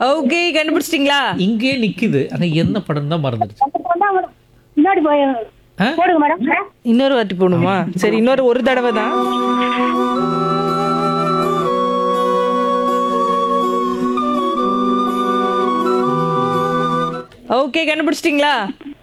Okay கண்டுபிடிச்சிட்டீங்களா இங்கேயே நிக்குது ஆனா என்ன படம் தான் மறந்துடுச்சு முன்னாடி போய் ஆ? போடுங்க மேடம் இன்னொரு வாட்டி போகணுமா சரி இன்னொரு ஒரு தடவை தான் ஓகே கண்டுபிடிச்சிட்டீங்களா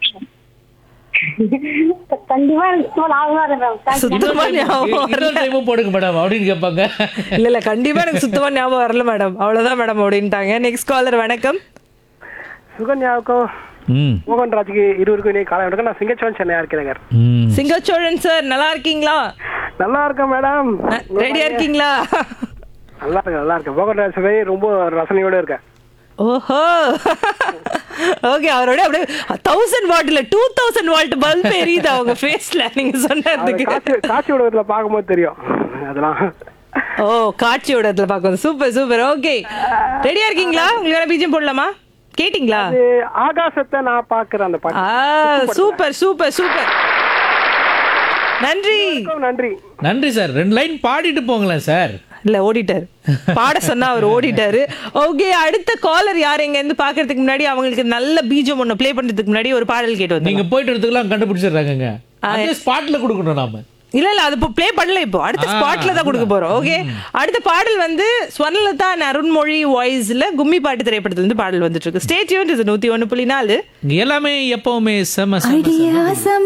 கண்டிப்பா எனக்கு சும்மா ஞாபகமா இருக்கு மேம் Thank you. சுத்தமா ஞாபகம் வரல இன்னொரு டைமும் போடுங்க மேடம் அப்படின்னு கேட்பாங்க இல்ல இல்ல கண்டிப்பா எனக்கு சுத்தமா ஞாபகம் வரல மேடம் அவ்வளவுதான் மேடம் அப்படின்ட்டாங்க நெக்ஸ்ட் காலர் வணக்கம் சுகன்யாவுக்கும் ம் மோகன் ராஜுக்கு இருவருக்கும் இணைய காலம் வணக்கம் நான் சிங்கச்சோன் சென்னையா இருக்கிறேன் ம் சிங்கச்சோழன் சார் நல்லா இருக்கீங்களா நல்லா இருக்கேன் மேடம் ரெடியா இருக்கீங்களா நல்லா இருக்கேன் நல்லா இருக்கேன் மோகன் ராஜ் சபை ரொம்ப ரசனையோட இருக்கேன் ஓஹோ ஓகே அவரோட அப்படியே தௌசண்ட் வாட்ல டூ தௌசண்ட் வால்ட் பல்ப் எரியுது அவங்க ஃபேஸ்ல நீங்க அது சொன்னதுக்கு காட்சி காட்சி ஊடகத்துல பார்க்கும்போது தெரியும் அதெல்லாம் ஓ காட்சியோட இடத்துல பார்க்கணும் சூப்பர் சூப்பர் ஓகே ரெடியா இருக்கீங்களா உங்களுக்கு வேற பீஜம் போடலாமா கேட்டிங்களா அது ஆகாசத்தை நான் பாக்குறேன் அந்த ஆ பாட்டு சூப்பர் சூப்பர் சூப்பர் நன்றி நன்றி நன்றி சார் ரெண்டு லைன் பாடிட்டு போங்களேன் சார் இல்ல ஓடிட்டாரு பாட சொன்னா அவர் ஓடிட்டாரு ஓகே அடுத்த காலர் யார் எங்க இருந்து பாக்குறதுக்கு முன்னாடி அவங்களுக்கு நல்ல பீஜம் ஒண்ணு ப்ளே பண்றதுக்கு முன்னாடி ஒரு பாடல் கேட்டு வந்தீங்க நீங்க போயிட்டு இடத்துக்குலாம் கண்டுபிடிச்சிடுறாங்கங்க அதே ஸ்பாட்ல கொடுக்கணும் நாம இல்ல இல்ல அது இப்போ ப்ளே பண்ணல இப்போ அடுத்த ஆ, ஸ்பாட்ல தான் கொடுக்க போறோம் ஓகே அடுத்த பாடல் வந்து ஸ்வர்ணலதா and அருண்மொழி வாய்ஸ்ல கும்மி பாட்டு திரைப்படத்துல இருந்து பாடல் வந்துட்டு இருக்கு ஸ்டேட் யூன் இது நூத்தி ஒண்ணு புள்ளி நாலு இங்க எல்லாமே எப்பவுமே செம செம, செம அடியாசம்